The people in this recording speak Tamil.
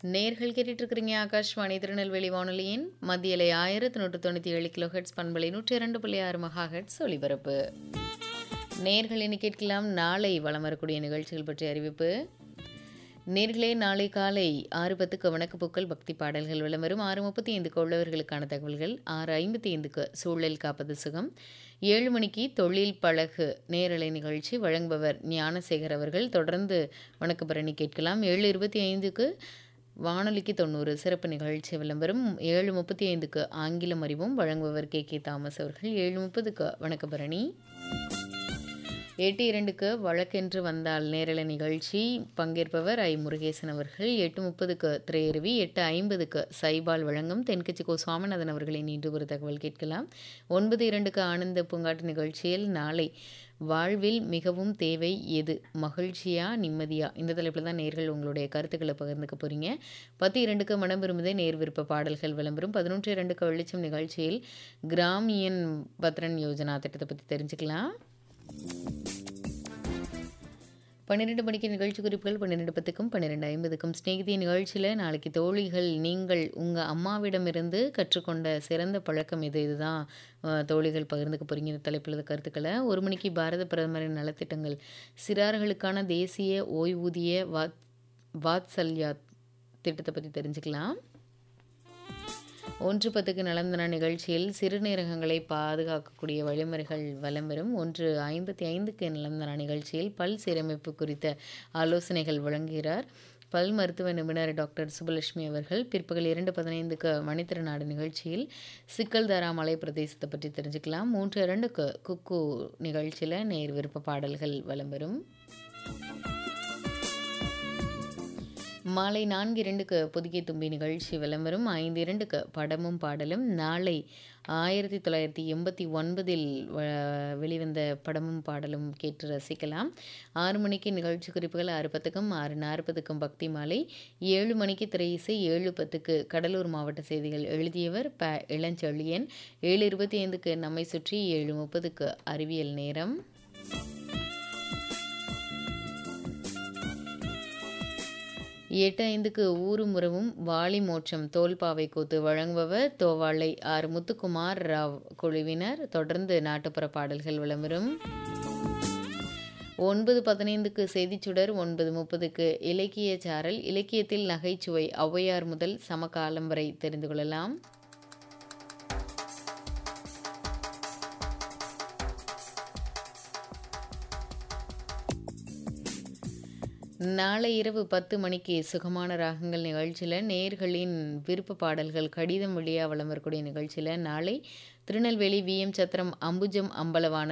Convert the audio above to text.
நேர்கள் கேட்டுட்டு இருக்கிறீங்க ஆகாஷ்வாணி திருநெல்வேலி வானொலியின் மத்தியலை ஆயிரத்தி நூற்று தொண்ணூற்றி ஏழு கிலோ ஹெட்ஸ் பண்பலை நூற்றி இரண்டு புள்ளி ஆறு மகா ஹெட்ஸ் ஒலிபரப்பு நேர்கள் இனி கேட்கலாம் நாளை வலம் வரக்கூடிய நிகழ்ச்சிகள் பற்றிய அறிவிப்பு நேர்களே நாளை காலை ஆறு பத்துக்கு வணக்கப்பூக்கள் பக்தி பாடல்கள் விளம்பரம் ஆறு முப்பத்தி ஐந்துக்கு உள்ளவர்களுக்கான தகவல்கள் ஆறு ஐம்பத்தி ஐந்துக்கு சூழல் காப்பது சுகம் ஏழு மணிக்கு தொழில் பழகு நேரலை நிகழ்ச்சி வழங்குபவர் ஞானசேகர் அவர்கள் தொடர்ந்து வணக்கப்பரணி கேட்கலாம் ஏழு இருபத்தி ஐந்துக்கு வானொலிக்கு தொண்ணூறு சிறப்பு நிகழ்ச்சி விளம்பரம் ஏழு முப்பத்தி ஐந்துக்கு ஆங்கிலம் அறிவும் வழங்குபவர் கே கே தாமஸ் அவர்கள் ஏழு முப்பதுக்கு வணக்கப்பரணி எட்டு இரண்டுக்கு வழக்கென்று வந்தால் நேரலை நிகழ்ச்சி பங்கேற்பவர் ஐ முருகேசன் அவர்கள் எட்டு முப்பதுக்கு திரையருவி எட்டு ஐம்பதுக்கு சைபால் வழங்கும் தென்கட்சி கோ சுவாமிநாதன் அவர்களின் இன்று ஒரு தகவல் கேட்கலாம் ஒன்பது இரண்டுக்கு ஆனந்த பூங்காட்டு நிகழ்ச்சியில் நாளை வாழ்வில் மிகவும் தேவை எது மகிழ்ச்சியா நிம்மதியா இந்த தலைப்பில் தான் நேர்கள் உங்களுடைய கருத்துக்களை பகிர்ந்துக்க போகிறீங்க பத்து இரண்டுக்கு மனம் விரும்புதே நேர் விருப்ப பாடல்கள் விளம்பரம் பதினொன்று இரண்டுக்கு வெளிச்சம் நிகழ்ச்சியில் கிராமியன் பத்ரன் யோஜனா திட்டத்தை பற்றி தெரிஞ்சுக்கலாம் பன்னிரெண்டு மணிக்கு நிகழ்ச்சி குறிப்புகள் பன்னிரெண்டு பத்துக்கும் பன்னிரெண்டு ஐம்பதுக்கும் ஸ்நேகிதி நிகழ்ச்சியில் நாளைக்கு தோழிகள் நீங்கள் உங்கள் அம்மாவிடமிருந்து கற்றுக்கொண்ட சிறந்த பழக்கம் இது இதுதான் தோழிகள் பகிர்ந்துக்க போகிறீங்க இந்த தலைப்பில் கருத்துக்களை ஒரு மணிக்கு பாரத பிரதமரின் நலத்திட்டங்கள் சிறார்களுக்கான தேசிய ஓய்வூதிய வாத் வாத்சல்யா திட்டத்தை பற்றி தெரிஞ்சுக்கலாம் ஒன்று பத்துக்கு நலந்தன நிகழ்ச்சியில் சிறுநீரகங்களை பாதுகாக்கக்கூடிய வழிமுறைகள் வலம் வரும் ஒன்று ஐம்பத்தி ஐந்துக்கு நலந்தன நிகழ்ச்சியில் பல் சீரமைப்பு குறித்த ஆலோசனைகள் வழங்குகிறார் பல் மருத்துவ நிபுணர் டாக்டர் சுபலட்சுமி அவர்கள் பிற்பகல் இரண்டு பதினைந்துக்கு மணித்திறநாடு நிகழ்ச்சியில் சிக்கல்தாரா மலை பிரதேசத்தை பற்றி தெரிஞ்சுக்கலாம் மூன்று இரண்டுக்கு குக்கு நிகழ்ச்சியில் நேர் விருப்ப பாடல்கள் வலம் வரும் மாலை நான்கு இரண்டுக்கு புதுக்கை தும்பி நிகழ்ச்சி விளம்பரம் ஐந்து இரண்டுக்கு படமும் பாடலும் நாளை ஆயிரத்தி தொள்ளாயிரத்தி எண்பத்தி ஒன்பதில் வெளிவந்த படமும் பாடலும் கேட்டு ரசிக்கலாம் ஆறு மணிக்கு நிகழ்ச்சி குறிப்புகள் ஆறு பத்துக்கும் ஆறு நாற்பதுக்கும் பக்தி மாலை ஏழு மணிக்கு திரை இசை ஏழு பத்துக்கு கடலூர் மாவட்ட செய்திகள் எழுதியவர் ப இளஞ்செழியன் ஏழு இருபத்தி ஐந்துக்கு நம்மை சுற்றி ஏழு முப்பதுக்கு அறிவியல் நேரம் எட்டு ஐந்துக்கு ஊரும் உறவும் வாலி மோட்சம் தோல்பாவை கூத்து வழங்குபவர் தோவாளை ஆர் முத்துக்குமார் ராவ் குழுவினர் தொடர்ந்து நாட்டுப்புற பாடல்கள் விளம்பரம் ஒன்பது பதினைந்துக்கு செய்திச்சுடர் ஒன்பது முப்பதுக்கு இலக்கிய சாரல் இலக்கியத்தில் நகைச்சுவை ஔவையார் முதல் சமகாலம் வரை தெரிந்து கொள்ளலாம் நாளை இரவு பத்து மணிக்கு சுகமான ராகங்கள் நிகழ்ச்சியில் நேர்களின் விருப்ப பாடல்கள் கடிதம் வழியாக வளம் வரக்கூடிய நிகழ்ச்சியில் நாளை திருநெல்வேலி வி எம் சத்திரம் அம்புஜம் அம்பலவான